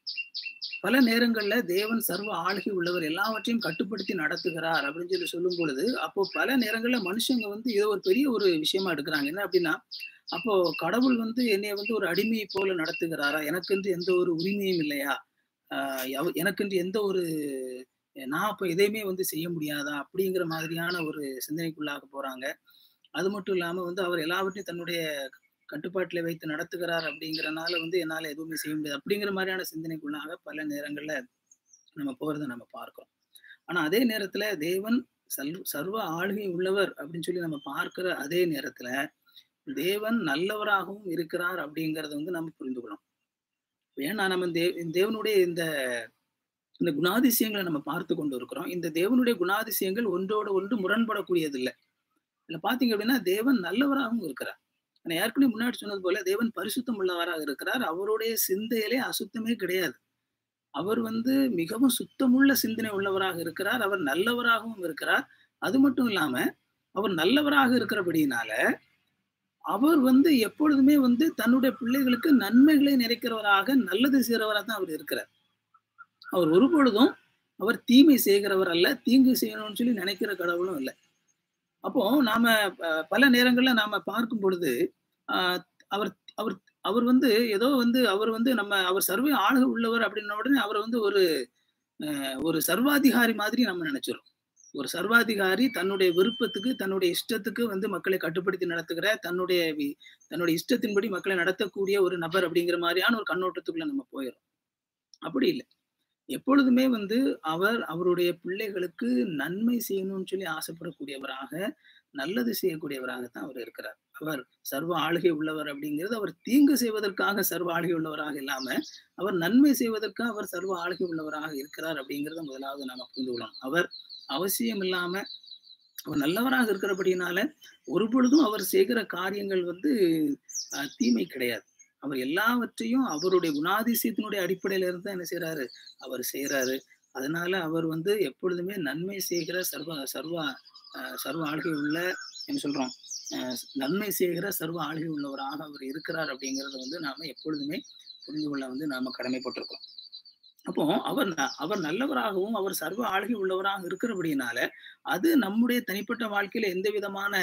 பல நேரங்கள்ல தேவன் சர்வ ஆளுகை உள்ளவர் எல்லாவற்றையும் கட்டுப்படுத்தி நடத்துகிறார் அப்படின்னு சொல்லி சொல்லும் பொழுது அப்போ பல நேரங்கள்ல மனுஷங்க வந்து இதை ஒரு பெரிய ஒரு விஷயமா எடுக்கிறாங்க என்ன அப்படின்னா அப்போ கடவுள் வந்து என்னைய வந்து ஒரு அடிமையை போல நடத்துகிறாரா எனக்கென்று எந்த ஒரு உரிமையும் இல்லையா ஆஹ் எனக்கென்று எந்த ஒரு நான் அப்போ எதையுமே வந்து செய்ய முடியாதா அப்படிங்கிற மாதிரியான ஒரு சிந்தனைக்குள்ளாக போறாங்க அது மட்டும் இல்லாம வந்து அவர் எல்லாவற்றையும் தன்னுடைய கட்டுப்பாட்டில் வைத்து நடத்துகிறார் அப்படிங்கிறனால வந்து என்னால் எதுவுமே செய்ய முடியாது அப்படிங்கிற மாதிரியான சிந்தனைக்குள்ளாக பல நேரங்கள்ல நம்ம போகிறத நம்ம பார்க்கிறோம் ஆனா அதே நேரத்துல தேவன் சல் சர்வ ஆளுகை உள்ளவர் அப்படின்னு சொல்லி நம்ம பார்க்கிற அதே நேரத்துல தேவன் நல்லவராகவும் இருக்கிறார் அப்படிங்கிறத வந்து நம்ம புரிந்து கொள்ளணும் ஏன்னா நம்ம தே தேவனுடைய இந்த இந்த குணாதிசயங்களை நம்ம பார்த்து கொண்டு இருக்கிறோம் இந்த தேவனுடைய குணாதிசயங்கள் ஒன்றோட ஒன்று முரண்படக்கூடியது இல்லை இதுல பாத்தீங்க அப்படின்னா தேவன் நல்லவராகவும் இருக்கிறார் நான் ஏற்கனவே முன்னாடி சொன்னது போல தேவன் பரிசுத்தம் உள்ளவராக இருக்கிறார் அவருடைய சிந்தையிலே அசுத்தமே கிடையாது அவர் வந்து மிகவும் சுத்தமுள்ள சிந்தனை உள்ளவராக இருக்கிறார் அவர் நல்லவராகவும் இருக்கிறார் அது மட்டும் இல்லாம அவர் நல்லவராக இருக்கிறபடினால அவர் வந்து எப்பொழுதுமே வந்து தன்னுடைய பிள்ளைகளுக்கு நன்மைகளை நிறைக்கிறவராக நல்லது செய்கிறவராக தான் அவர் இருக்கிறார் அவர் ஒரு பொழுதும் அவர் தீமை செய்கிறவர் அல்ல தீங்கு செய்யணும்னு சொல்லி நினைக்கிற கடவுளும் இல்லை அப்போ நாம பல நேரங்கள்ல நாம பார்க்கும் பொழுது அவர் அவர் அவர் வந்து ஏதோ வந்து அவர் வந்து நம்ம அவர் சர்வ ஆளுக உள்ளவர் அப்படின்ன உடனே அவரை வந்து ஒரு ஒரு சர்வாதிகாரி மாதிரி நம்ம நினைச்சிடும் ஒரு சர்வாதிகாரி தன்னுடைய விருப்பத்துக்கு தன்னுடைய இஷ்டத்துக்கு வந்து மக்களை கட்டுப்படுத்தி நடத்துகிற தன்னுடைய தன்னுடைய இஷ்டத்தின்படி மக்களை நடத்தக்கூடிய ஒரு நபர் அப்படிங்கிற மாதிரியான ஒரு கண்ணோட்டத்துக்குள்ள நம்ம போயிடும் அப்படி இல்லை எப்பொழுதுமே வந்து அவர் அவருடைய பிள்ளைகளுக்கு நன்மை செய்யணும்னு சொல்லி ஆசைப்படக்கூடியவராக நல்லது செய்யக்கூடியவராகத்தான் அவர் இருக்கிறார் அவர் சர்வ ஆளுகை உள்ளவர் அப்படிங்கிறது அவர் தீங்கு செய்வதற்காக சர்வ ஆளுகை உள்ளவராக இல்லாம அவர் நன்மை செய்வதற்காக அவர் சர்வ ஆளுகை உள்ளவராக இருக்கிறார் அப்படிங்கிறத முதலாவது நாம புரிந்து கொள்ளணும் அவர் அவசியம் இல்லாம அவர் நல்லவராக இருக்கிறபடினால ஒரு பொழுதும் அவர் செய்கிற காரியங்கள் வந்து தீமை கிடையாது அவர் எல்லாவற்றையும் அவருடைய குணாதிசயத்தினுடைய அடிப்படையில இருந்து என்ன செய்யறாரு அவர் செய்யறாரு அதனால அவர் வந்து எப்பொழுதுமே நன்மை செய்கிற சர்வ சர்வ சர்வ ஆளுகை உள்ள என்ன சொல்றோம் நன்மை செய்கிற சர்வ ஆளுகை உள்ளவராக அவர் இருக்கிறார் அப்படிங்கறத வந்து நாம எப்பொழுதுமே புரிந்து கொள்ள வந்து நாம கடமைப்பட்டிருக்கோம் அப்போ அவர் அவர் நல்லவராகவும் அவர் சர்வ ஆளுகை உள்ளவராக இருக்கிறபடினால அது நம்முடைய தனிப்பட்ட வாழ்க்கையில எந்த விதமான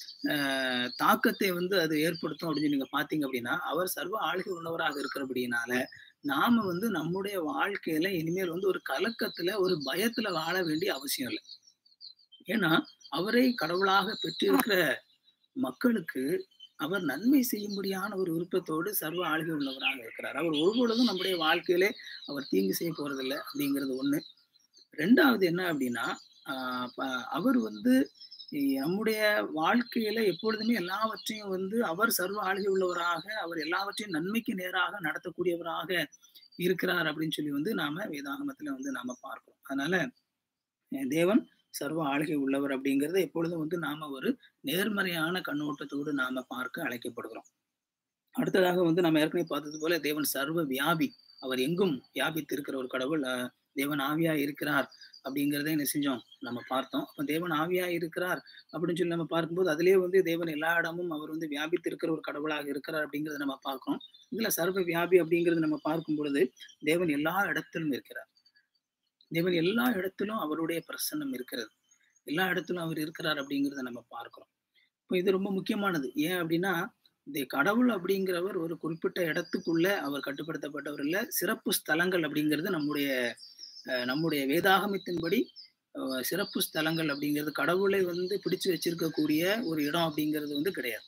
தாக்கத்தை வந்து அது ஏற்படுத்தும் அப்படின்னு நீங்க பாத்தீங்க அப்படின்னா அவர் சர்வ ஆளுகை உள்ளவராக இருக்கிறபடினால நாம வந்து நம்முடைய வாழ்க்கையில இனிமேல் வந்து ஒரு கலக்கத்துல ஒரு பயத்துல வாழ வேண்டிய அவசியம் இல்லை ஏன்னா அவரை கடவுளாக பெற்றிருக்கிற மக்களுக்கு அவர் நன்மை செய்யும்படியான ஒரு விருப்பத்தோடு சர்வ ஆளுகை உள்ளவராக இருக்கிறார் அவர் ஒருபொழுதும் நம்முடைய வாழ்க்கையிலே அவர் தீங்கு செய்ய போறதில்லை அப்படிங்கிறது ஒண்ணு ரெண்டாவது என்ன அப்படின்னா ஆஹ் ப- அவர் வந்து நம்முடைய வாழ்க்கையில எப்பொழுதுமே எல்லாவற்றையும் வந்து அவர் சர்வ ஆளுகை உள்ளவராக அவர் எல்லாவற்றையும் நன்மைக்கு நேராக நடத்தக்கூடியவராக இருக்கிறார் அப்படின்னு சொல்லி வந்து நாம வேதாகமத்துல வந்து நாம பார்க்கிறோம் அதனால அஹ் தேவன் சர்வ ஆளுகை உள்ளவர் அப்படிங்கறத எப்பொழுதும் வந்து நாம ஒரு நேர்மறையான கண்ணோட்டத்தோடு நாம பார்க்க அழைக்கப்படுகிறோம் அடுத்ததாக வந்து நம்ம ஏற்கனவே பார்த்தது போல தேவன் சர்வ வியாபி அவர் எங்கும் வியாபித்து இருக்கிற ஒரு கடவுள் அஹ் தேவன் ஆவியா இருக்கிறார் அப்படிங்கிறத என்ன செஞ்சோம் நம்ம பார்த்தோம் அப்ப தேவன் ஆவியா இருக்கிறார் அப்படின்னு சொல்லி நம்ம பார்க்கும்போது அதுலயே வந்து தேவன் எல்லா இடமும் அவர் வந்து வியாபித்து இருக்கிற ஒரு கடவுளாக இருக்கிறார் அப்படிங்கறத நம்ம பார்க்கிறோம் இதுல சர்வ வியாபி அப்படிங்கிறது நம்ம பார்க்கும் பொழுது தேவன் எல்லா இடத்திலும் இருக்கிறார் தேவன் எல்லா இடத்திலும் அவருடைய பிரசன்னம் இருக்கிறது எல்லா இடத்திலும் அவர் இருக்கிறார் அப்படிங்கிறத நம்ம பார்க்கிறோம் இப்போ இது ரொம்ப முக்கியமானது ஏன் அப்படின்னா இந்த கடவுள் அப்படிங்கிறவர் ஒரு குறிப்பிட்ட இடத்துக்குள்ள அவர் கட்டுப்படுத்தப்பட்டவர் இல்ல சிறப்பு ஸ்தலங்கள் அப்படிங்கிறது நம்முடைய அஹ், நம்முடைய வேதாகமத்தின்படி அஹ், சிறப்பு ஸ்தலங்கள் அப்படிங்கிறது கடவுளை வந்து பிடிச்சு வச்சிருக்கக்கூடிய ஒரு இடம் அப்படிங்கிறது வந்து கிடையாது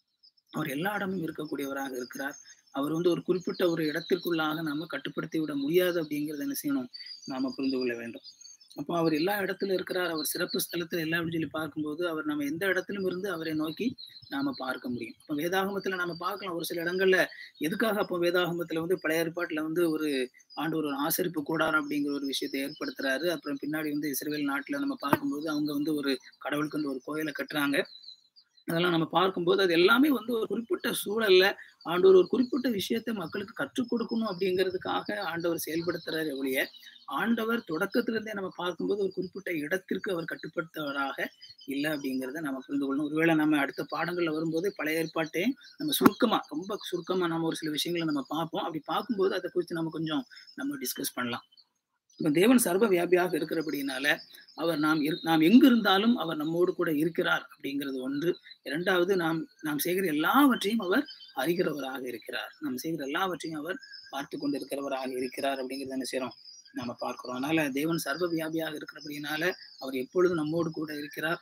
அவர் எல்லா இடமும் இருக்கக்கூடியவராக இருக்கிறார் அவர் வந்து ஒரு குறிப்பிட்ட ஒரு இடத்திற்குள்ளாக நாம கட்டுப்படுத்தி விட முடியாது அப்படிங்கறத என்ன செய்யணும் நாம புரிந்து கொள்ள வேண்டும் அப்போ அவர் எல்லா இடத்துல இருக்கிறார் அவர் சிறப்பு ஸ்தலத்துல எல்லாம் அப்படின்னு சொல்லி பார்க்கும்போது அவர் நம்ம எந்த இடத்திலும் இருந்து அவரை நோக்கி நாம பார்க்க முடியும் இப்போ வேதாகமத்துல நாம பார்க்கலாம் ஒரு சில இடங்கள்ல எதுக்காக அப்போ வேதாகமத்துல வந்து பழைய ஏற்பாட்டுல வந்து ஒரு ஆண்டு ஒரு ஆசரிப்பு கூடாரம் அப்படிங்கிற ஒரு விஷயத்தை ஏற்படுத்துறாரு அப்புறம் பின்னாடி வந்து இஸ்ரேல் நாட்டுல நம்ம பார்க்கும்போது அவங்க வந்து ஒரு கடவுளுக்கு வந்து ஒரு கோயிலை கட்டுறாங்க அதெல்லாம் நம்ம பார்க்கும்போது அது எல்லாமே வந்து ஒரு குறிப்பிட்ட சூழல்ல ஆண்டவர் ஒரு குறிப்பிட்ட விஷயத்தை மக்களுக்கு கற்றுக் கொடுக்கணும் அப்படிங்கிறதுக்காக ஆண்டவர் செயல்படுத்துறாரு ஒழிய ஆண்டவர் தொடக்கத்திலிருந்தே நம்ம பார்க்கும்போது ஒரு குறிப்பிட்ட இடத்திற்கு அவர் கட்டுப்படுத்தவராக இல்லை அப்படிங்கிறத நம்ம புரிந்து கொள்ளணும் ஒருவேளை நம்ம அடுத்த பாடங்கள்ல வரும்போது பழைய ஏற்பாட்டே நம்ம சுருக்கமா ரொம்ப சுருக்கமா நம்ம ஒரு சில விஷயங்களை நம்ம பார்ப்போம் அப்படி பார்க்கும்போது அதை குறித்து நம்ம கொஞ்சம் நம்ம டிஸ்கஸ் பண்ணலாம் இப்போ தேவன் சர்வ வியாபியாக இருக்கிறபடினால அவர் நாம் இரு நாம் எங்கு இருந்தாலும் அவர் நம்மோடு கூட இருக்கிறார் அப்படிங்கிறது ஒன்று இரண்டாவது நாம் நாம் செய்கிற எல்லாவற்றையும் அவர் அறிகிறவராக இருக்கிறார் நாம் செய்கிற எல்லாவற்றையும் அவர் பார்த்து கொண்டு இருக்கிறவராக இருக்கிறார் அப்படிங்கிறத என்ன செய்யறோம் நாம பார்க்கிறோம் அதனால தேவன் சர்வ வியாபியாக இருக்கிறபடினால அவர் எப்பொழுதும் நம்மோடு கூட இருக்கிறார்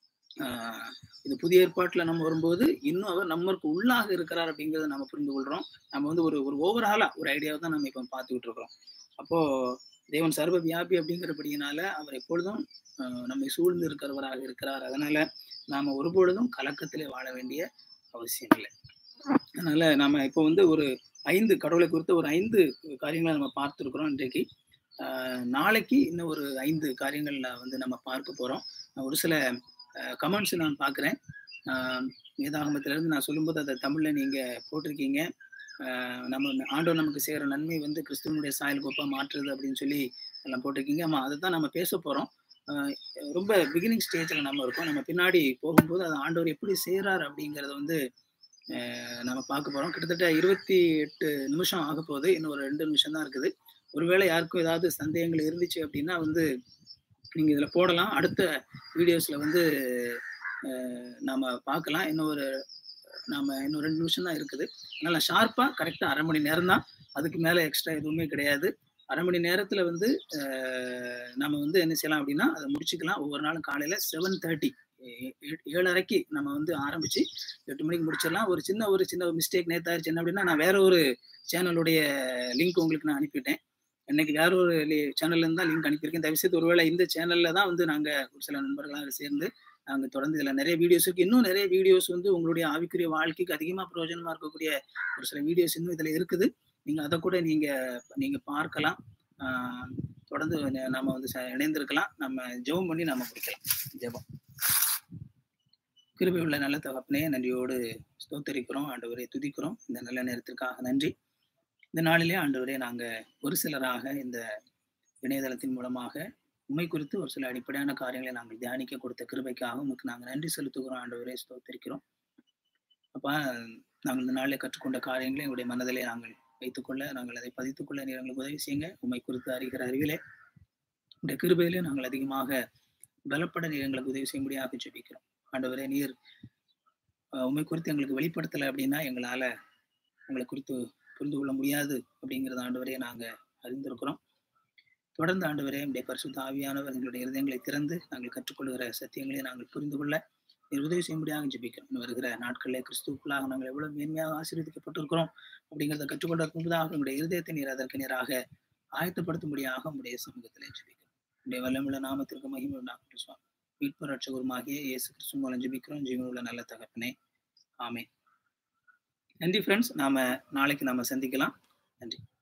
ஆஹ் இது புதிய ஏற்பாட்டுல நம்ம வரும்போது இன்னும் அவர் நம்மளுக்கு உள்ளாக இருக்கிறார் அப்படிங்கிறத நம்ம புரிந்து கொள்றோம் நம்ம வந்து ஒரு ஒரு ஓவராலா ஒரு ஐடியாவை தான் நம்ம இப்ப பார்த்துக்கிட்டு இருக்கிறோம் அப்போ தேவன் சர்வ வியாபி அப்படிங்கிறபடியினால அவர் எப்பொழுதும் ஆஹ் நம்மை சூழ்ந்து இருக்கிறவராக இருக்கிறார் அதனால நாம ஒருபொழுதும் கலக்கத்திலே வாழ வேண்டிய அவசியம் இல்லை அதனால நாம இப்போ வந்து ஒரு ஐந்து கடவுளை குறித்த ஒரு ஐந்து காரியங்களை நம்ம பார்த்துருக்குறோம் இன்றைக்கு ஆஹ் நாளைக்கு இன்னும் ஒரு ஐந்து காரியங்கள்ல வந்து நம்ம பார்க்க போறோம் ஒரு சில கமெண்ட்ஸ் நான் பார்க்குறேன் வேதாகமத்திலிருந்து நான் சொல்லும்போது அதை தமிழ்ல நீங்க போட்டிருக்கீங்க ஆஹ் நம்ம ஆண்டவர் நமக்கு செய்கிற நன்மை வந்து கிறிஸ்துவனுடைய சாயல் கோப்பா மாற்றுறது அப்படின்னு சொல்லி எல்லாம் போட்டிருக்கீங்க ஆமா அதை தான் நம்ம பேச போறோம் ஆஹ் ரொம்ப பிகினிங் ஸ்டேஜில் நம்ம இருக்கோம் நம்ம பின்னாடி போகும்போது அதை ஆண்டவர் எப்படி செய்கிறார் அப்படிங்கிறத வந்து ஆஹ் நம்ம பார்க்க போறோம் கிட்டத்தட்ட இருபத்தி எட்டு நிமிஷம் ஆக போகுது இன்னும் ஒரு ரெண்டு நிமிஷம் தான் இருக்குது ஒருவேளை யாருக்கும் ஏதாவது சந்தேகங்கள் இருந்துச்சு அப்படின்னா வந்து நீங்க இதுல போடலாம் அடுத்த வீடியோஸ்ல வந்து ஆஹ் நாம பார்க்கலாம் இன்னும் ஒரு நாம இன்னும் ரெண்டு நிமிஷம் தான் இருக்குது அதனால ஷார்ப்பா கரெக்டா அரை மணி நேரம் தான் அதுக்கு மேல எக்ஸ்ட்ரா எதுவுமே கிடையாது அரை மணி நேரத்துல வந்து ஆஹ் நம்ம வந்து என்ன செய்யலாம் அப்படின்னா அதை முடிச்சுக்கலாம் ஒவ்வொரு நாளும் காலையில செவன் தேர்ட்டி ஏழரைக்கு நம்ம வந்து ஆரம்பிச்சு எட்டு மணிக்கு முடிச்சிடலாம் ஒரு சின்ன ஒரு சின்ன மிஸ்டேக் நேத்தாயிருச்சு என்ன அப்படின்னா நான் வேற ஒரு சேனலுடைய லிங்க் உங்களுக்கு நான் அனுப்பிட்டேன் இன்னைக்கு வேற ஒரு சேனல்ல இருந்தா லிங்க் அனுப்பியிருக்கேன் தயவுசெய்து ஒருவேளை இந்த சேனல்ல தான் வந்து நாங்க ஒரு சில நண்பர்களாக சேர்ந்து நாங்க தொடர்ந்து இதுல நிறைய வீடியோஸ் இருக்கு இன்னும் நிறைய வீடியோஸ் வந்து உங்களுடைய ஆவிக்குரிய வாழ்க்கைக்கு அதிகமா பிரயோஜனமா இருக்கக்கூடிய ஒரு சில வீடியோஸ் இன்னும் இதுல இருக்குது நீங்க அதை கூட நீங்க நீங்க பார்க்கலாம் ஆஹ் தொடர்ந்து நம்ம வந்து இணைந்திருக்கலாம் நம்ம ஜெபம் பண்ணி நம்ம முடிக்கலாம் ஜெபம் கிருபை உள்ள நல்ல தகப்பனே நன்றியோடு ஸ்தோத்தரிக்கிறோம் ஆண்டவரை துதிக்கிறோம் இந்த நல்ல நேரத்திற்காக நன்றி இந்த நாளிலே ஆண்டவரே நாங்க ஒரு சிலராக இந்த இணையதளத்தின் மூலமாக உண்மை குறித்து ஒரு சில அடிப்படையான காரியங்களை நாங்கள் தியானிக்க கொடுத்த கிருபைக்காக உங்களுக்கு நாங்கள் நன்றி செலுத்துகிறோம் ஆண்டவரே ஸ்தோத்தரிக்கிறோம் அப்ப நாங்கள் இந்த நாளில் கற்றுக்கொண்ட காரியங்களை எங்களுடைய மனதிலே நாங்கள் வைத்துக்கொள்ள நாங்கள் அதை பதித்துக்கொள்ள நீர் எங்களுக்கு உதவி செய்யுங்க உண்மை குறித்து அறிகிற அறிவிலே இந்த கிருபையிலே நாங்கள் அதிகமாக பலப்பட நீர் எங்களுக்கு உதவி செய்யும்படியாக ஜெபிக்கிறோம் ஆண்டவரே நீர் உண்மை குறித்து எங்களுக்கு வெளிப்படுத்தலை அப்படின்னா எங்களால உங்களை குறித்து புரிந்து கொள்ள முடியாது அப்படிங்கிறத ஆண்டவரே நாங்க அறிந்திருக்கிறோம் தொடர்ந்து ஆண்டவரே நம்முடைய பரிசுத்த ஆவியானவர் எங்களுடைய இருதயங்களை திறந்து நாங்கள் கற்றுக்கொள்கிற சத்தியங்களை நாங்கள் புரிந்து கொள்ள உதவி செய்யும்படியாக ஜெபிக்கிறோம் வருகிற நாட்களில் கிறிஸ்துக்குள்ளாக நாங்கள் எவ்வளவு மேன்மையாக ஆசீர்வதிக்கப்பட்டிருக்கிறோம் அப்படிங்கிறத கற்றுக்கொண்டதற்கு முன்பதாக உங்களுடைய இருதயத்தை நீர் அதற்கு நேராக ஆயத்தப்படுத்தும்படியாக உங்களுடைய சமூகத்திலே ஜெபிக்கிறோம் உடைய வல்லமுள்ள நாமத்திற்கு மகிமை உண்டாகட்டும் சுவாமி மீட்பு ரட்சகருமாகிய இயேசு கிறிஸ்து மூலம் ஜெபிக்கிறோம் ஜீவனுள்ள நல்ல தகப்பனே ஆமே நன்றி ஃப்ரெண்ட்ஸ் நாம நாளைக்கு நாம சந்திக்கலாம் நன்றி